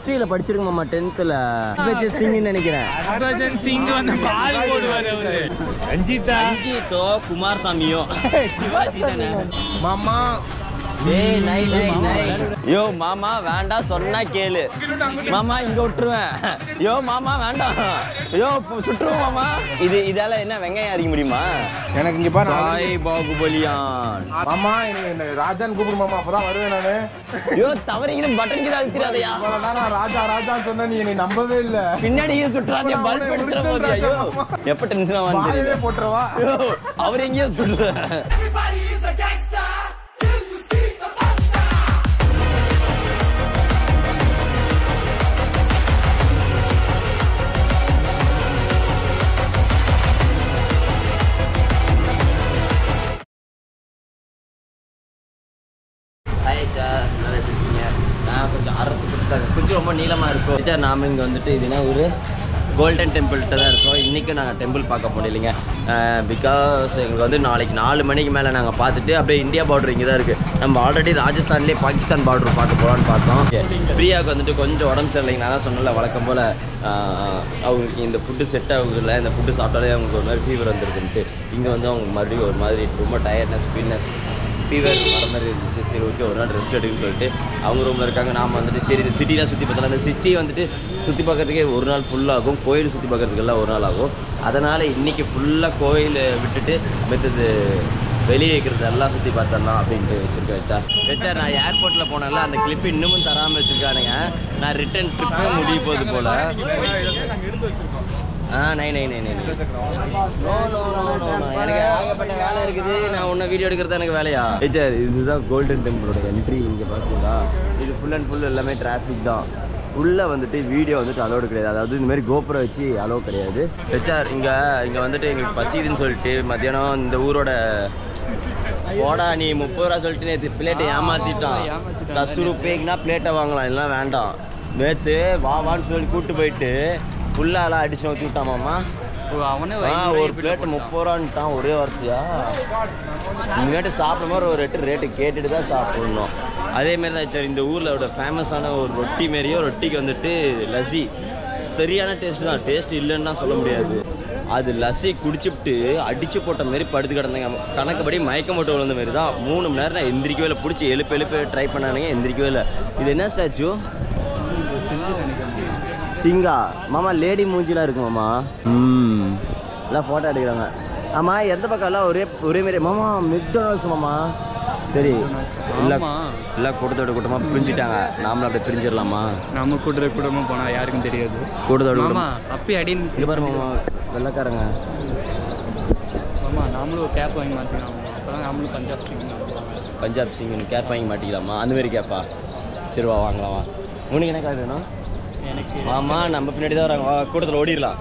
ஹிஸ்டரியில படிச்சிருக்க மாமா டென்த்ல சிங்னு நினைக்கிறேன் ஹர்பஜன் சிங் வந்து பால் போடுவாரு அவரு ரஞ்சிதா ரஞ்சித்தோ குமாரசாமியோ சிவாஜி தானே மாமா ஏய் நை நை நை யோ மாமா வேண்டாம் சொன்னா கேளு மாமா இங்க விட்டுருவேன் யோ மாமா வேண்டாம் யோ பு- சுட்டுருவோம் மாமா இது இதால என்ன வெங்காயம் அடிக்க முடியுமா எனக்கு இங்க பாரு நான் சாய் பாகுபலியான் மாமா எனக்கு என்ன ராஜான்னு கூப்பிடு மாமா அப்பதான் வருவேன் நானு யோ தவறிங்க பட்டன் கிட்ட அழுத்திராதையா இவ்வளவு நேரம் நான் ராஜா ராஜான்னு சொன்ன நீ என்னை நம்பவே இல்ல பின்னாடி சுற்றாதே பல்ப் அடிச்சிட போதியா ஐயோ எப்ப டென்ஷன் ஆவான்னு வாயவே தெரியல போட்டுருவா ஐயோ, அவர் எங்கேயோ சுடுற Everybody is a gangster till you see the monster. Hi sir நல்லா எப்படி இருக்கீங்க நான் கொஞ்சம் அறத்து கொடுத்தாங்க கொஞ்சம் ரொம்ப நீளமாக இருக்கும் சார் நாம இங்கே வந்துட்டு இதுனா ஒரு கோல்டன் டெம்பிள்கிட்ட தான் இருக்கோம் இன்றைக்கும் நாங்கள் டெம்பிள் பார்க்க முடியலைங்க பிகாஸ் எங்களுக்கு வந்து நாளைக்கு நாலு மணிக்கு மேலே நாங்கள் பார்த்துட்டு அப்படியே இந்தியா பார்டர் இங்கே தான் இருக்குது நம்ம ஆல்ரெடி ராஜஸ்தான்லேயே பாகிஸ்தான் பார்டர் பார்க்க போகலான்னு பார்த்தோம் பிரியாவுக்கு வந்துட்டு கொஞ்சம் உடம்பு சரியில்லைங்க நான் தான் சொன்னல வழக்கம் போல் அவங்களுக்கு இந்த ஃபுட்டு செட் ஆகுதில்ல இந்த ஃபுட்டு சாப்பிட்டாலே அவங்களுக்கு ஒரு மாதிரி ஃபீவர் வந்துருக்குன்ட்டு இங்கே வந்து அவங்க மறுபடியும் ஒரு மாதிரி ரொம்ப டயர்ட்னஸ் ஃபீல்னஸ் ஃபீவர் வர மாதிரி இருந்துச்சு சரி ஓகே ஒரு நாள் ரெஸ்ட் எடுக்குன்னு சொல்லிட்டு அவங்க ரூமில் இருக்காங்க நாம் வந்துட்டு சரி இந்த சிட்டிலாம் சுற்றி பார்த்தலாம் அந்த சிட்டி வந்துட்டு சுற்றி பார்க்கறதுக்கே ஒரு நாள் ஃபுல்லாகும் கோயில் சுற்றி பார்க்கறதுக்கெல்லாம் ஒரு நாள் ஆகும் அதனால் இன்றைக்கி ஃபுல்லாக கோயில் விட்டுட்டு மற்றது வெளியே இருக்கிறது எல்லாம் சுற்றி பார்த்தரலாம் அப்படின்ட்டு வச்சுருக்கேன் வச்சா வச்சா நான் ஏர்போர்ட்டில் போனேன்ல அந்த கிளிப் இன்னமும் தராமல் வச்சுருக்கானுங்க நான் ரிட்டர்ன் ட்ரிப்பே முடிய போகுது போல் ஆ நை நை நை நை நை. No, no, no, no, no. எனக்கு ஏகப்பட்ட வேலை இருக்குது நான் உன்ன வீடியோ எடுக்கிறது எனக்கு வேலையா சார் இதுதான் கோல்டன் டெம்பிளோட என்ட்ரி இங்கே பார்த்தீங்களா இது ஃபுல் அண்ட் ஃபுல் எல்லாமே டிராஃபிக் தான் உள்ளே வந்துட்டு வீடியோ வந்துட்டு அலோடு கிடையாது அதாவது இந்த மாதிரி கோபுரம் வச்சு அலோ கிடையாது சார் இங்கே இங்கே வந்துட்டு எங்களுக்கு பசிதுன்னு சொல்லிட்டு மத்தியானம் இந்த ஊரோட போடா நீ முப்பது ரூபா சொல்லிட்டு நேற்று பிளேட்டை ஏமாத்திட்டான் பத்து ரூபாய்க்குனா பிளேட்டை வாங்கலாம் இல்லைன்னா வேண்டாம் நேற்று வா வான்னு சொல்லி கூப்பிட்டு போயிட்டு ஃபுல்லாலாம் அடிச்சு ஊற்றி விட்டாமாம்மா அவனே ஆ ஒரு பிளேட் முப்பது ரூபான்ட்டான் ஒரே வார்த்தையா இனிமேட்டு சாப்பிடும் போது ஒரு ரேட்டு ரேட்டு கேட்டுட்டு தான் சாப்பிடணும் அதே மாதிரி தான் சார் இந்த ஊரில் ஃபேமஸான ஒரு ரொட்டி மாரியே ரொட்டிக்கு வந்துட்டு லஸ்ஸி சரியான டேஸ்ட் தான் டேஸ்ட் இல்லைன்னு தான் சொல்ல முடியாது அது லஸ்ஸி குடிச்சுப்புட்டு அடிச்சு போட்ட மாதிரி படுத்து கிடந்தாங்க கணக்குப்படி மயக்கம் போட்டு விழுந்த மாதிரி தான் மூணு மணி நேரம் நான் எந்திரிக்கவே இல்லை பிடிச்சி எழுப்பு எழுப்பு ட்ரை பண்ணானுங்க எந்திரிக்கவே இல்லை இது என்ன ஸ்டாச்சு சிங்கா மாமா லேடி மூஞ்சிலாம் இருக்கு மாமா ம் எல்லாம் ஃபோட்டோ எடுக்கிறாங்க ஆமா எந்த பக்கம் எல்லாம் ஒரே ஒரே மாதிரி மாமா மெக்டொனால்ட்ஸ் மாமா சரி எல்லாம் ஆமா. எல்லாம் கூட்டத்தோட கூட்டமாக பிரிஞ்சுட்டாங்க நாமளும் அப்படியே பிரிஞ்சிடலாமா நம்ம கூட்டுற கூட்டமா போனா யாருக்கும் தெரியாது கூட்டத்தோட மாமா கூட்டமா அப்பி அடின்னு இது பாரு மாமா வெள்ளக்காரங்க மாமா நாமளும் ஒரு கேப் வாங்கி மாற்றிக்கலாம் அப்பதான் நாமளும் பஞ்சாப் சிங் பஞ்சாப் சிங்னு கேப் வாங்கி மாட்டிக்கலாமா அந்த மாதிரி கேப்பா சரி வா வாங்கலாம் வா உனக்கு என்ன கார் வேணும் எனக்கு ஆமா நம்ம பின்னாடி தான் வராங்க வா கூட்டத்தில் ஓடிடலாம்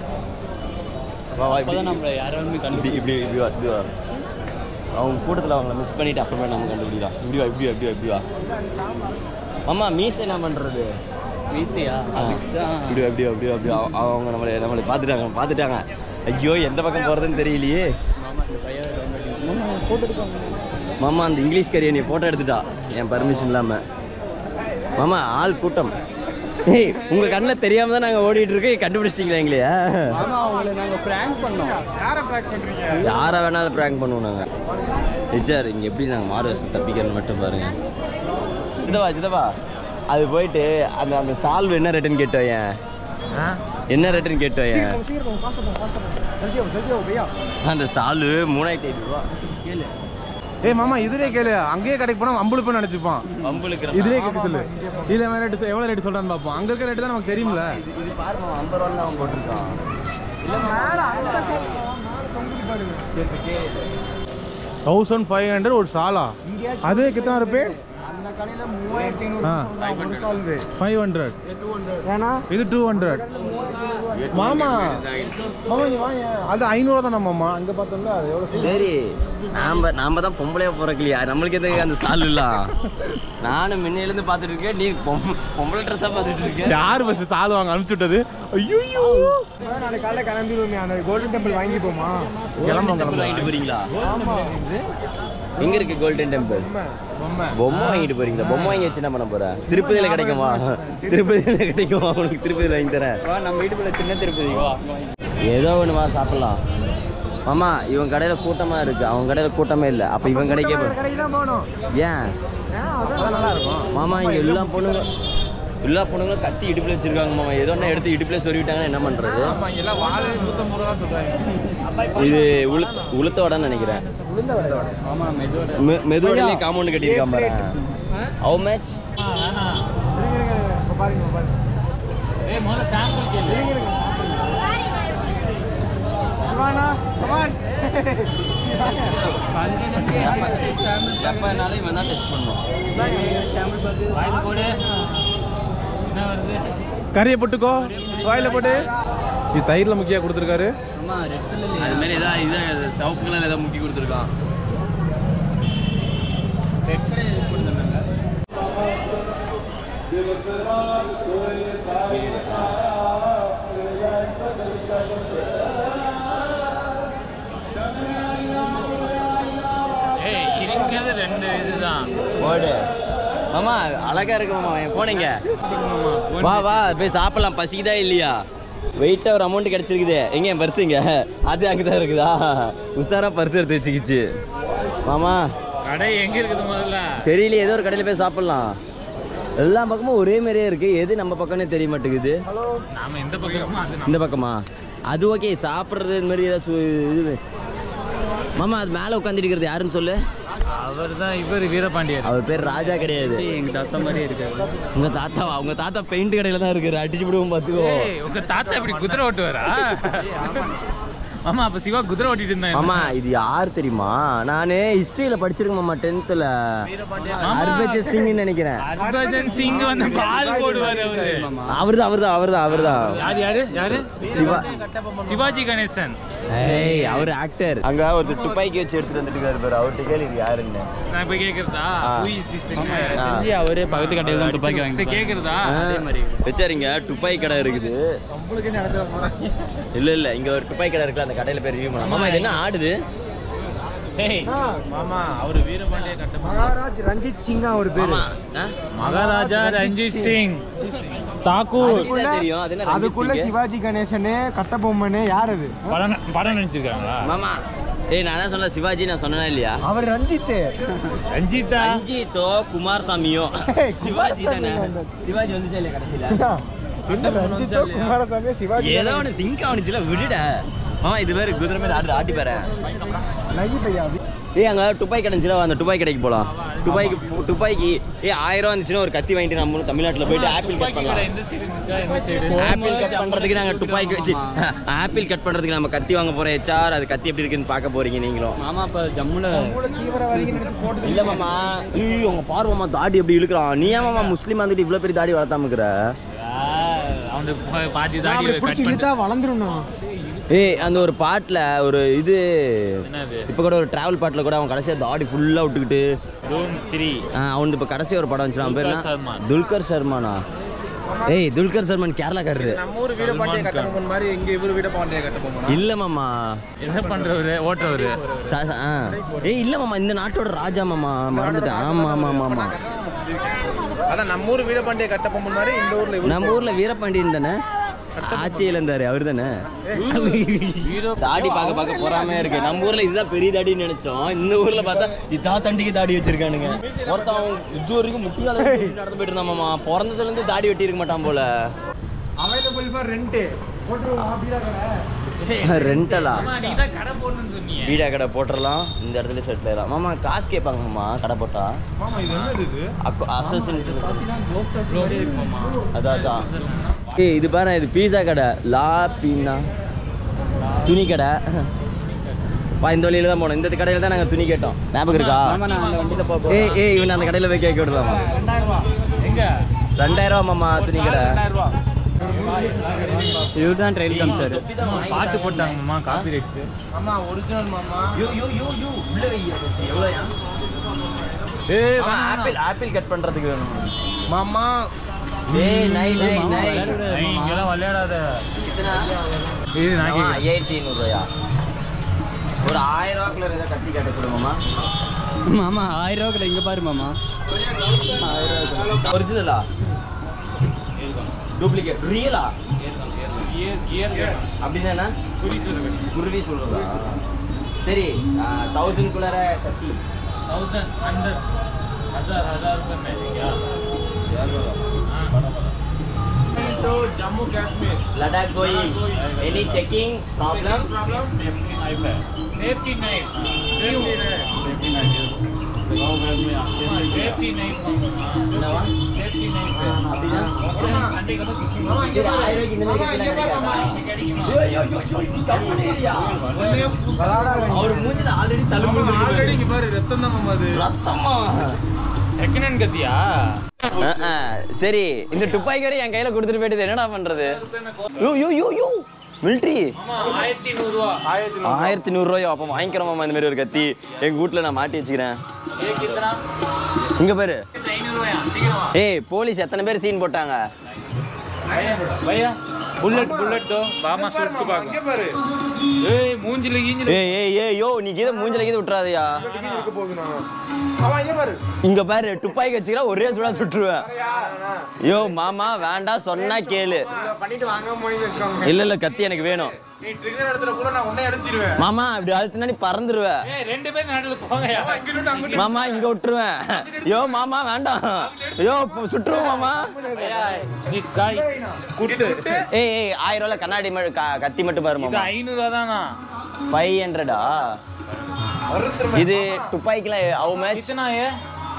வா வா இப்படி அப்பதான் நம்மள யாராலுமே இப்படி கண்டுபிடி இப்படி இப்படி வா இப்படி வா அவங்க கூட்டத்தில் அவங்கள மிஸ் பண்ணிட்டு அப்புறமே நம்ம கண்டுபிடிக்கலாம் இப்படி வா இப்படி வா இப்படி வா இப்படி வா மாமா மீஸ் என்ன பண்ணுறது ஈஸியா அதுக்கு தான் இப்படி வா இப்படி வா இப்படி வா இப்படி வா அவ- அவங்க நம்மளை நம்மளை பார்த்துட்டாங்க பார்த்துட்டாங்க ஐயோ எந்த பக்கம் போகிறதுன்னு தெரியலையே மாமா இந்த பையன் மாமா போட்டோ எடுப்பாங்க மாமா அந்த இங்கிலீஷ் கறியை நீ ஃபோட்டோ எடுத்துட்டா என் பர்மிஷன் இல்லாமல் மாமா ஆள் கூட்டம் ஏய் உங்கள் கண்ணில் தெரியாம தான் நாங்கள் ஓடிட்டு இருக்கோம் கண்டுபிடிச்சிட்டீங்களா எங்களையா மாமா அவங்கள நாங்க பிராங்க் பண்ணோம் யாரை வேணாலும் ப்ராங்க் பண்ணுவோம் நாங்கள் டீச்சர் இங்கே எப்படி நாங்கள் மாறு வருஷத்தை தப்பிக்கிறோன்னு மட்டும் பாருங்க சிதவா சிதவா அது போயிட்டு அந்த அந்த சால்வ் என்ன ரேட்டுன்னு கேட்டோம் ஏன் என்ன ரேட்டுன்னு கேட்டோம் ஏன் அந்த சால்வு மூணாயிரத்தி ஐநூறுரூவா கேளு ஏய் மாமா இதுலயே கேளு அங்கேயே கடைக்கு போனா அம்புளு போய் நினைச்சுப்பான் வம்புலுக்கு இதுலயே கேட்க சொல்லு இதுல என்ன ரேட்டு எவ்வளவு ரேட் சொல்றான்னு பாப்போம் அங்க இருக்க ரேட்டு தான் நமக்கு தெரியும்ல இது பாருமா ஐம்பது ரூபா அவன் போட்டிருக்கான் தௌசண்ட் ஃபைவ் ஹண்ட்ரட் ஒரு சாலா அது கித்தனா ரூபே ஃபைவ் ஹண்ட்ரட் இது டூ ஹண்ட்ரட் மாமா மாமா இங்க வாங்க அது ஐநூறுவா தானே மாமா அங்க பார்த்தோம்ல அது எவ்வளவு சரி நாம நாம தான் பொம்பளையா பிறக்கலையா நம்மளுக்கு எதுக்கு அந்த ஸ்டால் இல்ல நானும் முன்னையில இருந்து பார்த்துட்டு இருக்கேன் நீ பொம்- பொம்பளை ட்ரெஸ்ஸா பார்த்துட்டு இருக்க யார் பஸ் சால் வாங்க அனுப்பிச்சு விட்டது ஐயோ நாளைக்கு காலைல கிளம்பிடுவோமே அந்த கோல்டன் டெம்பிள் வாங்கி போமா கிளம்பும் டெம்பிள் வாங்கிட்டு போறீங்களா எங்க இருக்கு கோல்டன் டெம்பிள் பொம்மை பொம்மை வாங்கிட்டு போறீங்களா பொம்மை வாங்கி வச்சு என்ன பண்ண போற திருப்பதியில கிடைக்குமா திருப்பதியில கிடைக்குமா உனக்கு திருப்பதியில வாங்கி தரேன் வா நம்ம வீட்டுக்குள்ள சின்ன திருப்பதி வா ஏதோ ஒண்ணுமா சாப்பிடலாம் மாமா இவன் கடையில கூட்டமா இருக்கு அவன் கடையில கூட்டமே இல்ல அப்ப இவன் கடைக்கே போ கடைக்கு தான் போகணும் ஏன் அதான் நல்லா இருக்கும் மாமா இங்க எல்லா பொண்ணுங்க எல்லா பொண்ணுங்களும் கத்தி இடுப்புல வச்சிருக்காங்க மாமா ஏதோ ஒண்ணு எடுத்து இடுப்புல சொருவிட்டாங்கன்னா என்ன பண்றது ஆமா எல்லாம் வாழை நூத்தம்பது ரூபா சொல்றாங்க இது உளு உளுத்த வடைன்னு நினைக்கிறேன் உளுந்த வடை வடை ஆமா மெதுவோட மெ- மெதுவடையிலே காம்பவுண்ட் கட்டியிருக்கான் பாரு ஹவு மேட்ச் இப்போ பாருங்க பாருங்க ஏய் முதல்ல சாம்பிள் கேளு சிவானா கமான் எப்பனாலும் இவன் தான் டெஸ்ட் பண்ணுவான் வாயில் போடு என்ன வருது கறியை போட்டுக்கோ வாயில போட்டு இது தயிர்ல முக்கியா கொடுத்துருக்காரு அம்மா ரெட் அது மாதிரி ஏதாவது இது சவுப்பு கலர் ஏதாவது முக்கி கொடுத்துருக்கான் ரெட் கலர் கொடுத்துருந்தாங்க ஏய் இருக்கிறது ரெண்டு இதுதான் போடு மாமா அழகா இருக்கு மாமா என் போனீங்க வா வா போய் சாப்பிடலாம் பசிக்குதா இல்லையா வெயிட்டா ஒரு அமௌண்ட் கிடைச்சிருக்குது எங்க என் பர்ஸுங்க அது அங்கதான் இருக்குதா உஷாரா பர்ஸ் எடுத்து வச்சுக்கிச்சு மாமா கடை எங்க இருக்குது முதல்ல தெரியல ஏதோ ஒரு கடையில போய் சாப்பிடலாம் எல்லா பக்கமும் ஒரே மாதிரியே இருக்கு எது நம்ம பக்கம்னே தெரிய மாட்டேங்குது நாம எந்த பக்கமோ அது இந்த பக்கமா அது ஓகே சாப்பிட்றது இந்த மாதிரி ஏதாவது சு- இது மாமா அது மேலே உட்காந்துருக்கிறது யாருன்னு சொல்லு அவர் தான் இவர் வீரபாண்டியர் அவர் பேர் ராஜா கிடையாது எங்க தாத்தா மாதிரி இருக்காரு உங்க தாத்தாவா உங்க தாத்தா பெயிண்ட் கடையில தான் இருக்காரு அடிச்சு விடுவோம் பாத்துக்கோ ஏய், உங்க தாத்தா இப்படி குதிரை ஓட்டுவாரா ஆமா அப்ப சிவா குதிரை ஓட்டிட்டு இருந்தாங்க மாமா இது யார் தெரியுமா நானு ஹிஸ்டரியில படிச்சிருக்கேன் மாமா டென்த்ல ஹர்பஜன் சிங் நினைக்கிறேன் ஹர்பஜன் சிங் வந்து பால் போடுவாரு அவரு அவர்தான் அவர்தான் அவர்தான் அவர்தான் யார் யாரு யாரு சிவா சிவாஜி கணேசன் ஏய் அவர் ஆக்டர் அங்க ஒரு துப்பாக்கி வச்சு எடுத்துட்டு வந்துட்டு இருக்காரு பாரு அவர்கிட்ட கேளு இது யாருன்னு நான் இப்ப கேக்குறதா ஆ. who is this thing? ஆ. அவரே பக்கத்து கடையில தான் துப்பாக்கி வாங்கி சரி கேக்குறதா அதே மாதிரி வச்சாருங்க துப்பாக்கி கடை இருக்குது இல்ல இல்ல இங்க ஒரு துப்பாக்கி கடை இருக்குல்ல அந்த கடையில போய் ரிவ்யூ பண்ணலாம் மாமா இது என்ன ஆடுது ஏய் மாமா அவரு வீரபாண்டிய கட்ட மகாராஜ் ரஞ்சித் சிங்கா ஒரு மாமா ஆ? மகாராஜா ரஞ்சித் சிங் தாக்கூர் அதுக்குதான் தெரியும் அது என்ன ரஞ்சித் அதுக்குள்ள சிங்? சிவாஜி கணேசனு கட்டபொம்மனு யார் அது படம் படம் நடிச்சிருக்காங்களா மாமா ஏய் நான் என்ன சொல்ல சிவாஜி நான் சொன்னேனா இல்லையா அவர் ரஞ்சித் ரஞ்சிதா ரஞ்சித்தோ குமார் சாமியோ ஏய், சிவாஜி தானே குமாரசாமி வந்தது. சிவாஜி வந்துச்சா இல்லையா கடைசியில என்ன ரஞ்சித்தோ குமாரசாமியோ சிவாஜி ஏதோ ஒன்று சிங்க் ஆனிச்சுல விடுட மாமா இது வேறு குதிரை மேல ஆடு ஆட்டி பாரு நகி பையா ஏய் அங்க துப்பாக்கி கிடைச்சுல அந்த துப்பாக்கி கடைக்கு போலாம் துப்பாக்கி துப்பாக்கி ஏய் ஆயிரம் ரூபா இருந்துச்சுன்னா ஒரு கத்தி வாங்கிட்டு நம்ம தமிழ்நாட்டுல போயிட்டு ஆப்பிள் கட் துப்பாக்கி கடை பண்ணலாம் எந்த சைடு இருந்துச்சா எந்த சைடு ஆப்பிள் கட் பண்றதுக்கு நாங்க துப்பாக்கி வச்சு ஆப்பிள் கட் பண்றதுக்கு நம்ம கத்தி வாங்க போறோம் ஹெச்ஆர் அது கத்தி எப்படி இருக்குன்னு பார்க்க போறீங்க நீங்களும் மாமா இப்ப ஜம்முல தீவிரவாதிகள் நினைச்சு போட்டு இல்ல மாமா ஐயோ உங்க பார்வமா தாடி எப்படி இழுக்கிறான் நீ ஏன் மாமா முஸ்லீம் வந்துட்டு இவ்வளவு பெரிய தாடி வளர்த்தாம இருக்கிற அவன் பாதி நான் தாடி அப்படி கட் பிடிச்சி பண்ணிட்டு இழுத்தா வளர்ந்துரும் ஏய் அந்த ஒரு பாட்டுல ஒரு இது என்னது இப்ப கூட ஒரு டிராவல் பாட்டுல கூட அவன் கடைசியா தாடி ஃபுல்லா விட்டுக்கிட்டு ரூம் த்ரீ ஆ, அவனுக்கு இப்ப கடைசி ஒரு படம் வந்துச்சு அவன் பேர் துல்கர் என்ன? சல்மான். துல்கர் சர்மானா ஏய் துல்கர் சர்மான் கேரளாக்காரரு நம்ம ஊர் வீரபாண்டிய கட்டபொம்மன் மாதிரி இங்க இவரு வீரபாண்டிய கட்டபொம்மன் இல்ல மாமா என்ன பண்றவரு ஓட்டுறவரு ச- ச- ஆ. ஏய் இல்ல மாமா இந்த நாட்டோட ராஜா மாமா மறந்துட்டேன் ஆமா ஆமா ஆமா ஆமா அதான் நம்ம ஊர் வீரபாண்டிய கட்டபொம்மன் மாதிரி இந்த ஊர்ல இவரு நம்ம ஊர்ல வீரபாண்டியன் தானே ஆட்சியில் இருந்தாரு அவர் தானே ஹீரோ தாடி பார்க்க பார்க்க பொறாமையா இருக்கு நம்ம ஊர்ல இதுதான் பெரிய தாடின்னு நினைச்சோம் இந்த ஊர்ல பார்த்தா இதா தண்டிக்கு தாடி வச்சிருக்கானுங்க ஒருத்தன் அவன் இது வரைக்கும் முட்டியால நடந்து போயிட்டு இருந்தான் மாமா பிறந்ததுல இருந்து தாடி வெட்டி இருக்க மாட்டான் போல அவைலபிள் ஃபார் ரெண்ட் போட்டுருவோம் அப்படியா கடை ரெண்டலா ஆமா நீ தான் கடை போடணும்னு சொன்னீங்க வீடா கடை போட்டுடலாம் இந்த இடத்துல செட்டில் ஆயிடலாம் மாமா காசு கேட்பாங்க மாமா கடை போட்டா மாமா இது என்னது இது அசோசியேஷன் மாதிரி இருக்கு மாமா அதான் அதான் ஏய் இது பாரு இது பீஸா கடை லா பீனா துணி கடை பா இந்த வழியில தான் போனோம் இந்த கடையில தான் நாங்க துணி கேட்டோம் ஞாபகம் இருக்கா மாமா நான் அந்த வண்டியில போக ஏய் ஏய் இவன் அந்த கடையில போய் கேட்க விடலாமா ரெண்டாயிரம் ரூபா எங்க ரெண்டாயிரம் ரூபா மாமா துணி கடை ரெண்டாயிரம் ரூபா இவர் தான் ட்ரெயில் காமிச்சாரு பாட்டு போட்டாங்க மாமா காப்பி ரைட்ஸ் ஆமா ஒரிஜினல் மாமா யூ யூ யூ யூ உள்ள வை எவ்வளோயா ஏய் ஆப்பிள் ஆப்பிள் கட் பண்றதுக்கு வேணும் மாமா ஏய் நை நை நை இங்கெல்லாம் விளையாடாத இத்தனை இது நான் ஆமா, கேட்குறேன் ஐயாயிரத்தி ஐநூறுரூவாயா ஒரு ஆயிரம் ரூபாக்குள்ள ஏதாவது கத்தி கட்ட கொடுமாமா மாமா ஆயிரம் ரூபாய்க்குள்ள இங்க பாரு மாமா ஒரிஜினலா டூப்ளிகேட் ரியலா அப்படின்னா என்ன? குருவி சொல்றதா சரி தௌசண்ட் குள்ளார கத்தி Jammu Kashmir Ladakh going any checking problem என்னவா அப்படின்னா சரி, ஆயிரம் ரூபாய்க்கு இந்த மாதிரி கத்தி ஐயோ, ஐயோ, ஐயோ, ஐயோ, இது கம்மன் ஏரியா. அவர் மூஞ்சில ஆல்ரெடி தழும்பு ஆல்ரெடி இங்க பாரு ரத்தம் தான் மாமா அது ரத்தமா செகண்ட் ஹேண்ட் கத்தியா அஹ், அஹ், சரி இந்த துப்பாக்கி என் கையில கொடுத்துட்டு போயிட்டு என்னடா பண்றது யோ யோ யோ யோ மிலிட்ரி ஆயிரத்தி நூறுரூவா ஆயிரத்தி ஆயிரத்தி நூறுரூவாயோ அப்போ வாங்கிக்கிறோமாம்மா இந்த மாதிரி ஒரு கத்தி எங்க வீட்ல நான் மாட்டி வச்சுக்கிறேன் இங்க பாரு ஐநூறுரூவாயா சீக்கிரமா ஏய் போலீஸ் எத்தனை பேர் சீன் போட்டாங்க பையா புல்லட் புல்லட் தோ பாமா சுட்டு பாக்க இங்க பாரு ஏய் மூஞ்சில கீஞ்சில ஏய் ஏய் ஏய் யோ நீ கீத மூஞ்சில கீத விட்டுறாதயா டிக்கெட் இருக்க போகுது நான் அவன் இங்க பாரு இங்க பாரு துப்பாக்கி வச்சுக்கிறா ஒரே சுடா சுட்டுருவேன் யோ மாமா வேண்டாம் சொன்னா கேளு பண்ணிட்டு வாங்க போய் வச்சுக்கோங்க இல்ல இல்ல கத்தி எனக்கு வேணும் நீ ட்ரிகர் இடத்துல கூட நான் உன்னை எடுத்துடுவேன் மாமா இப்படி அழுத்தினா நீ பறந்துருவ ஏய் ரெண்டு பேரும் நடுவுல போங்கயா இங்க இருந்து அங்கிட்டு மாமா இங்க விட்டுருவேன் யோ மாமா வேண்டாம் யோ இப்ப சுட்டுருவோம் மாமா நீ காய் குட்டு ஏய் ஏய் ஆயிரம் ரூபாய் கண்ணாடி ம- க- கத்தி மட்டும் பாரு இது மாமா ஐநூறுவா தானா ஃபைவ் ஹண்ட்ரடா இது துப்பாக்கில ஹவு மச் இத்தனா ஏ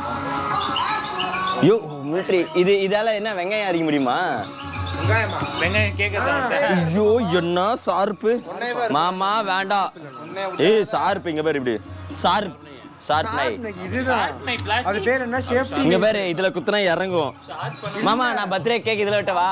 யோ மிலிட்ரி இது இதால என்ன வெங்காயம் அரிக்க முடியுமா வெங்காயமா வெங்காயம் கேட்கறதா ஐயோ என்ன சார்பு மாமா வேண்டாம் ஏய் சார்பு இங்க பாரு இப்படி சார்ப் ஷார்ப் நை இதுதான் அது பிளாஸ்டிக் பேர் என்ன சேஃப்டி இங்க பாரு இதுல குத்துனா இறங்கும் மாமா நான் பர்த்டே கேக் இதுல விட்டவா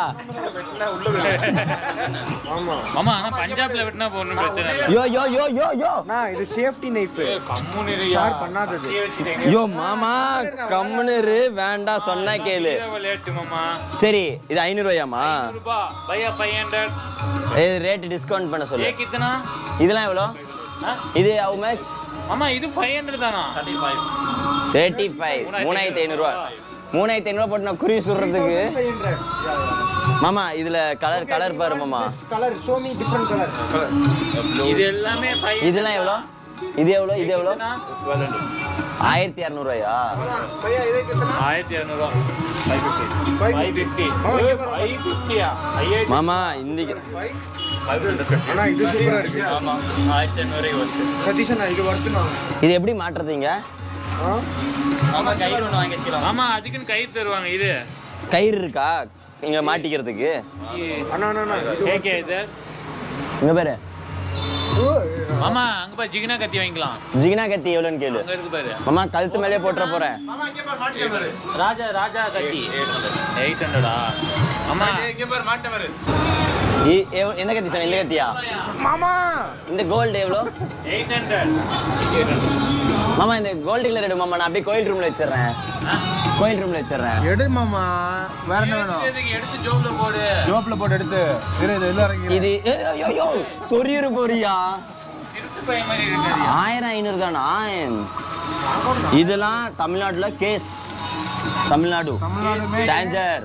ஆமா மாமா ஆனா பஞ்சாப்ல வெட்டினா ஒன்றும் பிரச்சனை இல்லை யோ யோ யோ யோ யோ நான் இது சேஃப்டி நைஃப் கம்முனு ஷார்ப் பண்ணாதது யோ மாமா கம்முன்னு இரு, வேண்டாம் சொன்னா கேளு விளையாட்டு மாமா சரி இது ஐநூறு ரூபாயாமா ரூபா பையா ஃபைவ் ஹண்ட்ரட் இது ரேட் டிஸ்கவுண்ட் பண்ண சொல்லு ஏக் இத்தனா இதெல்லாம் எவ்வளோ ஆ? இது ஹவு மச் மாமா இது ஃபைவ் ஹண்ட்ரட் தானா தேர்ட்டி ஃபைவ் தேர்ட்டி ஃபைவ் மூணாயிரத்தி ஐநூறுரூவா மூணாயிரத்தி ஐநூறுரூவா போட்டு நான் குருவி சுடுறதுக்கு மாமா இதுல கலர் கலர் பாரு மாமா colour show me different colour இது எல்லாமே ஃபைவ் இதெல்லாம் எவ்வளோ இது எவ்வளோ இது எவ்வளோ ஆயிரத்தி இரநூறுவாயா பையா இதே கிட்டனா ஆயிரத்தி இரநூறுவா five fifty five fifty five ஃபிஃப்டியா ஐயாயிரத்தி மாமா இந்த ஆனா இது சூப்பரா இருக்கு ஆமா ஆயிரத்தி ஐநூறு வருது சதீஷ் நான் இது வர்த்துனா இது எப்படி மாட்டுறதுங்க ஆமா கயிறு ஒன்று வாங்கி வச்சுக்கலாம் ஆமா அதுக்குன்னு கயிறு தருவாங்க இது கயிறு இருக்கா இங்க மாட்டிக்கிறதுக்கு அண்ணா அண்ணா அண்ணா இது கேக்கே இது இங்க பாரு மாமா அங்க பாரு ஜிகினா கத்தி வாங்கிக்கலாம் ஜிகினா கத்தி எவ்வளோன்னு கேளு அங்க இருக்கு பாரு மாமா கழுத்து மேலே போட்டுற போறேன் மாமா இங்க பாரு மாட்டிக்க பாரு ராஜா ராஜா கத்தி எயிட் ஹண்ட்ரடா ஆமா இங்க பாரு மாட்ட பாரு இ- எவ்- எந்த கத்தி சொன்ன இந்த கத்தியா மாமா இந்த கோல்டு எவ்வளோ எயிட் ஹண்ட்ரட் மாமா இந்த கோல்டு கலர் எடு மாமா நான் அப்படியே கோயில் ரூம்ல வச்சிடுறேன் கோயில் ரூம்ல வச்சிடுறேன் எடு மாமா வேற என்ன வேணும் எடுத்து ஜோப்ல போடு ஜோப்ல போட்டு எடுத்து இரு இது எல்லாம் இறங்கி இது ஏய், ஐயோ, ஐயோ, சொறியுறு போறியா திருட்டு பையன் மாதிரி இருக்காது ஆயிரம் ஐநூறு தானா இதெல்லாம் தமிழ்நாட்டுல கேஸ் தமிழ்நாடு டேஞ்சர்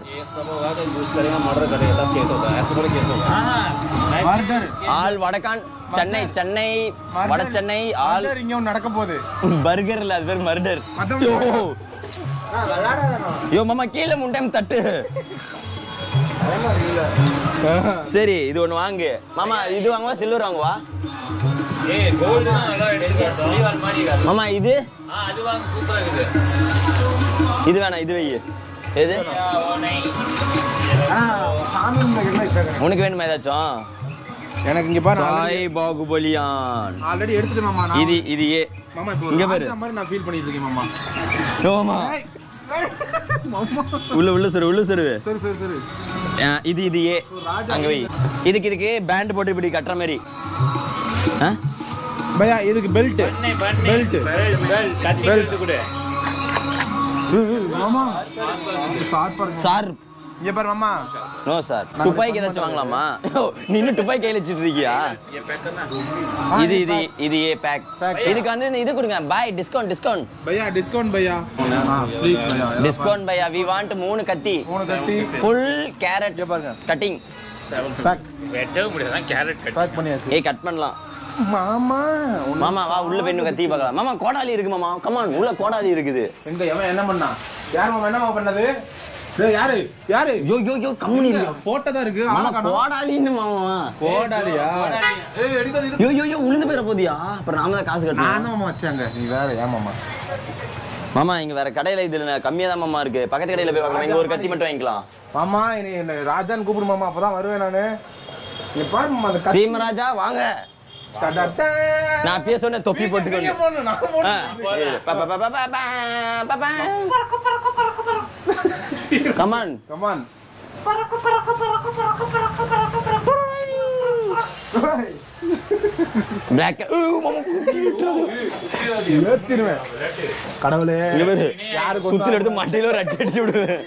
மர்டர் ஆள் வடக்கான் சென்னை சென்னை வட சென்னை ஆள் மர்டர் இங்க ஒண்ணு நடக்க போகுது பர்கர் இல்ல அது பேர் மர்டர் மத்தவங்க யோ விளையாடாதண்ணா யோ மாமா கீழே மூணு டைம் தட்டு சரி இது ஒண்ணு வாங்கு மாமா இது வாங்குவா சில்வர் வாங்குவா ஏய் கோல்டு தான் நல்லா எடுத்து புலிவால் மாதிரி இருக்காது மாமா இது ஆ அது வாங்க சூப்பரா இருக்குது இது வேணாம் இது வை எது சாமி என்ன இப்ப உனக்கு வேணுமா ஏதாச்சும் எனக்கு இங்க பாரு சாய் பாகுபலியான் ஆல்ரெடி எடுத்துட்டு மாமா நான் இது இது ஏ மாமா இப்போ இங்க இங்க பாரு. பாரு மாதிரி நான் ஃபீல் பண்ணிட்டு இருக்கேன் மாமா யோமா உள்ள உள்ள சரு உள்ள சரு சரி சரி சரி அஹ் இது இது ஏ அங்க வை இதுக்கு இதுக்கு பேண்ட் போட்டு இப்படி கட்டுற மாதிரி ஆ? பையா இதுக்கு பெல்ட் பெல்ட் பெல்ட் கூட மாமா சார் பாருங்க சார் இங்க பாரு மாமா நோ சார் துப்பாக்கி ஏதாச்சும் வாங்கலாமா ஓ, நீ இன்னும் துப்பாக்கி கையில் வச்சுட்டு இருக்கியா இது இது இது ஏ பேக் இதுக்கு வந்து இந்த இது கொடுங்க பாய் டிஸ்கவுண்ட் டிஸ்கவுண்ட் பையா டிஸ்கவுண்ட் பையா ப்ளீஸ் பையா டிஸ்கவுண்ட் பையா வி வாண்ட் மூணு கத்தி மூணு கட்டி ஃபுல் கேரட் பாருங்க. கட்டிங் பேக் வெட்டவே முடியாது கேரட் கட் பேக் பண்ணியாச்சு ஏய் கட் பண்ணலாம் மாமா மாமா வா உள்ள போய் இன்னும் கத்தி பார்க்கலாம் மாமா கோடாலி இருக்கு மாமா கமான் உள்ள கோடாலி இருக்குது எங்க எவன் என்ன பண்ணா யார் மாமா என்ன மாமா பண்ணது டேய், யாரு யாரு யோ யோ யோ கம்முனி இருக்கு போட்டோ தான் இருக்கு மாமா ஆளை காணோம். கோடாலின்னு மாமா கோடாலியா யோ யோ யோ உளுந்து போயிட போதியா அப்புறம் நாம தான் காசு நான் கட்டணும் தான் மாமா வச்சாங்க நீ வேற ஏன் மாமா மாமா இங்க வேற கடையில இதுல கம்மியா தான் மாமா இருக்கு பக்கத்து கடையில போய் பார்க்கலாம் இங்க ஒரு கத்தி மட்டும் வாங்கிக்கலாம் மாமா இனி என்ன ராஜான்னு கூப்பிடு மாமா அப்பதான் வருவேன் நானு இங்க பாரு மாமா அந்த கத்தி சீமராஜா வாங்க டடடா. நான் அப்பயே சொன்னேன் தொப்பி நீங்க போட்டுக்கோங்க போடணும், நான் போடணும். Come on Come on. பிளாக் ஏத்திருவேன். கடவுளே இங்க பாரு யாரு சுத்துல எடுத்து மண்டையில ஒரு அடி அடிச்சு விடுவேன்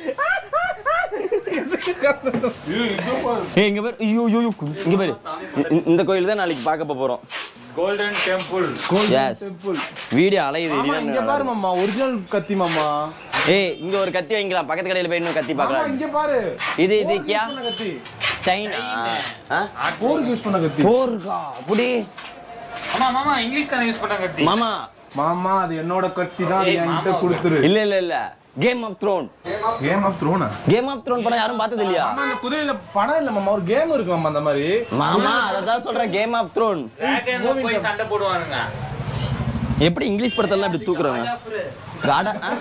ஏய், இங்க பாரு ஐயோ ஐயோ ஐயோ. இங்க பாரு இந்த- இந்த கோயில் தான் நாளைக்கு பார்க்க போறோம் golden temple yes Simple. Video அலையுது மாமா இங்க இதுதான் பாரு மாமா ஒரிஜினல் கத்தி மாமா ஏய் இங்க ஒரு கத்தி வாங்கிக்கலாம் பக்கத்து கடையில போய் இன்னும் கத்தி மாமா பார்க்கலாம் இங்க பாரு இது இது கியா யூஸ் பண்ண கத்தி சைனா போருக்கு யூஸ் பண்ண கத்தி போர்க்கா புடி ஆமா மாமா இங்கிலீஷ்காரன் யூஸ் பண்ண கட்டி மாமா மாமா அது என்னோட கத்தி தான் அது ஏய், என்கிட்ட மாமா. கொடுத்துரு இல்ல இல்ல இல்ல game of throne game of த்ரோனா கேம் ஆஃப் த்ரோன் படம் யாரும் பார்த்தது இல்லையா மாமா அந்த குதிரையில படம் இல்ல மாமா ஒரு கேம் இருக்கு மாமா அந்த மாதிரி மாமா அததான் சொல்றேன் கேம் ஆஃப் த்ரோன் டிராகன்ல போய் சண்டை போடுவானுங்க எப்படி இங்கிலீஷ் படத்தெல்லாம் இப்படி தூக்குறாங்க காடா ஆ?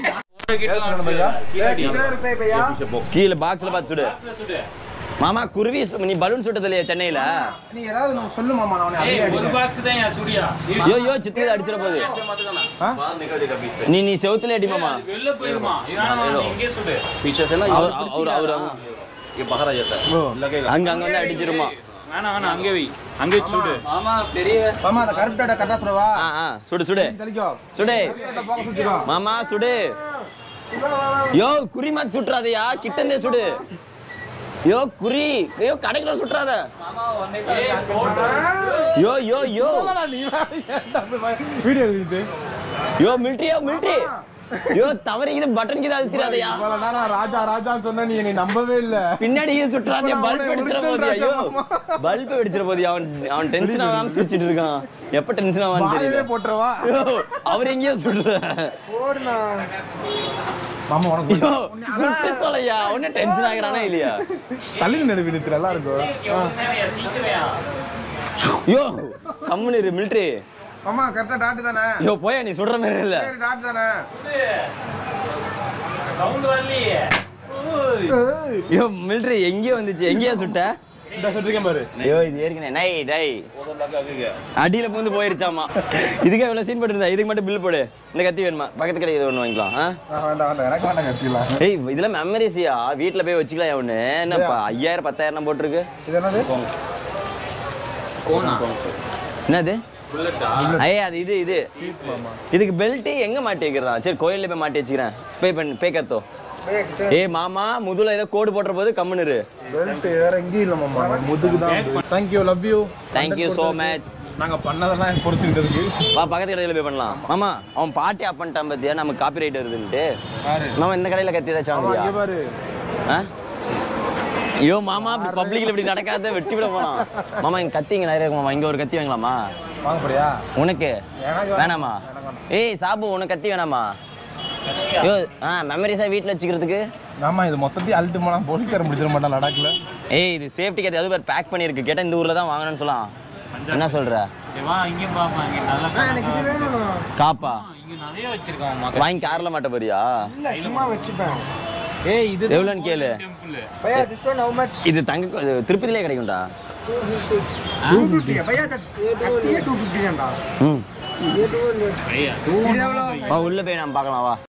கீழே பாக்ஸ்ல பார்த்து சுடு மாமா குருவி சு- நீ பலூன் சுட்டது இல்லையா சென்னையில நீ ஏதாவது நம்ம சொல்லு மாமா நான் உன்னை அப்படியே ஒரு அடிக்கிறேன் பாக்ஸ் தான் என் சுடியா யோ யோ சித்திர அடிச்சிட போகுது நீ நீ செவுத்துல அடி மாமா வெளில போயிருமா இதனால நீ இங்கே சுடு அவர் அவர் அவர் ஓ. அங்க அங்க வந்து அடிச்சிருமா வேணாம் வேணாம் அங்கே வை அங்கே சுடு மாமா அந்த கருப்டாட கரெக்டா சொல்லவா ஆ ஆ சுடு சுடு தெளிக்கோ சுடு கரெக்டா போக சுத்திக்கோ மாமா சுடு யோ குறி மாத்தி சுட்டுறாதயா கிட்டந்தே சுடு யோ குறி யோ கடைக்குள்ள சுட்டுறாத யோ யோ யோ வீடியோ எடுத்து யோ மிலிட்ரி யோ மிலிட்ரி யோ தவறி இது பட்டன் கிட்ட அழுத்திராதயா இவ்வளவு நேரம் ராஜா ராஜான்னு சொன்ன நீ என்னை நம்பவே இல்ல பின்னாடி சுட்டுறாதே பல்ப் அவனை வெடிச்சிட ஒருத்தன் போதியா யோ ராஜா பல்ப் வெடிச்சிட போதியா அவன் அவன் டென்ஷன் ஆகாம சிரிச்சிட்டு இருக்கான் எப்ப டென்ஷன் ஆவான்னு வாயவே தெரியல போட்டுறவா யோ அவர் எங்கேயோ சுடுற போடுனா மாமா உனக்கு யோ சுட்டு தொலையா உடனே டென்ஷன் ஆகுறானா இல்லையா தள்ளி நடுவி நிறுத்து நல்லா இருக்கும் சீக்கிரம் யோ கம்முனு இரு மிலிட்ரி மாமா கரெக்டா டாட்டு தானே யோ போயா நீ சுடுற மாதிரி இல்ல சரி டாட்டு தானே சவுண்ட் வரலையே யோ மிலிட்ரி எங்கேயோ வந்துச்சு எங்கேயா சுட்ட இந்த சொல்லிருக்கேன் பாரு ஐயோ இது ஏற்கனவே நை டை அடியில பூந்து போயிருச்சாமா இதுக்கே இவ்வளவு சீன் போட்டுருந்தா இதுக்கு மட்டும் பில் போடு இந்த கத்தி வேணுமா பக்கத்து கடையில் ஒன்று வாங்கிக்கலாம் ஆ? ஆ, வேண்டாம் வேண்டாம் எனக்கு வேண்டாம் கத்திக்கலாம் ஏய் இதெல்லாம் மெமரிஸியா வீட்டில் போய் வச்சுக்கலாம் ஒன்று என்னப்பா ஐயாயிரம் பத்தாயிரம் போட்டிருக்கு இது என்னது கோனா என்னது புல்லட்டா ஐயா அது இது இது இதுக்கு பெல்ட் எங்க மாட்டி வைக்கிறதா சரி கோயில்ல போய் மாட்டி வச்சுக்கிறேன் பே பண்ணு பே கத்தோ ஏய் மாமா முதுல ஏதோ கோடு போடுற போது கம்முன்னு இரு பெல்ட் வேற எங்கேயும் இல்ல மாமா முதுகு தான் thank you love you thank you so much நாங்க பண்ணதெல்லாம் எனக்கு பொறுத்துக்கிட்டதுக்கு வா பக்கத்து கடையில் போய் பண்ணலாம் மாமா அவன் பாட்டி ஆப் பண்ணிட்டான் பார்த்தியா நமக்கு காப்பி ரைட் வருதுன்ட்டு யாரு மாமா இந்த கடையில் கத்தி ஏதாச்சும் ஆமா, வாங்குறியா இங்க பாரு ஆ? ஐயோ மாமா இப்படி பப்ளிக்ல இப்படி நடக்காத வெட்டி விட போனான் மாமா இங்க கத்தி இங்க நிறைய இருக்கு மாமா இங்க ஒரு கத்தி வாங்கலாமா வாங்க போறியா உனக்கு எனக்கு வேணாமா ஏய் சாபு உனக்கு கத்தி வேணாமா ஐயோ ஆ மெமரிஸா வீட்ல வச்சுக்கிறதுக்கு ஆமா இது மொத்தத்தையும் அழுட்டு போனா போலீஸ்காரன் முடிச்சிட மாட்டான் லடாக்ல ஏய் இது சேஃப்டி கத்தி அது பேர் பேக் பண்ணிருக்கு கேட்டா இந்த ஊர்ல தான் வாங்கணும்னு சொல்லலாம் என்ன சொல்ற சரி, வா இங்கேயும் பாப்பா இங்க நல்லா காப்பா இங்க நிறைய வச்சிருக்கான் மக்கள் வாங்கி கார்ல மாட்ட போறியா இல்ல சும்மா வச்சுப்பேன் ஏய் இது எவ்வளோன்னு கேளு டெம்பிள் பையா திஸ் ஒன் ஹவ் மச் இது தங்க இது திருப்பதிலே கிடைக்கும்டா 250 பையா கத்தியே 250 தான்டா ம் ஐயா வா உள்ள போய் நான் பார்க்கலாம் வா